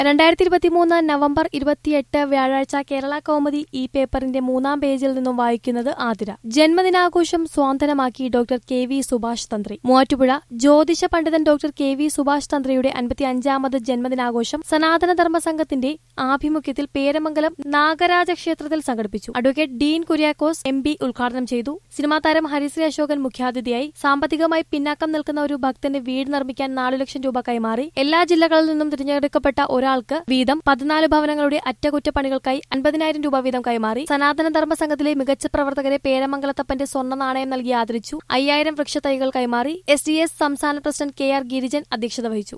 രണ്ടായിരത്തി ഇരുപത്തിമൂന്ന് നവംബർ ഇരുപത്തിയെട്ട് വ്യാഴാഴ്ച കേരള കൗമുദി ഈ പേപ്പറിന്റെ മൂന്നാം പേജിൽ നിന്നും വായിക്കുന്നത് ആതിര ജന്മദിനാഘോഷം സ്വാന്തനമാക്കി doctor K V Subhash Thantri Muvattupuzha ജ്യോതിഷ പണ്ഡിതൻ ഡോക്ടർ കെ വി സുഭാഷ് തന്ത്രിയുടെ അൻപത്തി അഞ്ചാമത് ജന്മദിനാഘോഷം സനാതന ധർമ്മ സംഘത്തിന്റെ ആഭിമുഖ്യത്തിൽ പേരമംഗലം നാഗരാജ ക്ഷേത്രത്തിൽ സംഘടിപ്പിച്ചു advocate Dean Kuriakose M P ഉദ്ഘാടനം ചെയ്തു സിനിമാ താരം ഹരിശ്രീ അശോകൻ മുഖ്യാതിഥിയായി സാമ്പത്തികമായി പിന്നാക്കം നിൽക്കുന്ന ഒരു ഭക്തന് വീട് നിർമ്മിക്കാൻ നാലു ലക്ഷം രൂപ കൈമാറി എല്ലാ ജില്ലകളിൽ നിന്നും തിരഞ്ഞെടുക്കപ്പെട്ട ഒരാൾക്ക് വീതം പതിനാല് ഭവനങ്ങളുടെ അറ്റകുറ്റപ്പണികൾക്കായി അൻപതിനായിരം രൂപ വീതം കൈമാറി സനാതന ധർമ്മ സംഘത്തിലെ മികച്ച പ്രവർത്തകരെ പേരമംഗലത്തപ്പന്റെ സ്വർണ്ണ നാണയം നൽകി ആദരിച്ചു അയ്യായിരം വൃക്ഷത്തൈകൾ കൈമാറി എസ് ഡി എസ് സംസ്ഥാന പ്രസിഡന്റ് കെ ആർ ഗിരിജൻ അധ്യക്ഷത വഹിച്ചു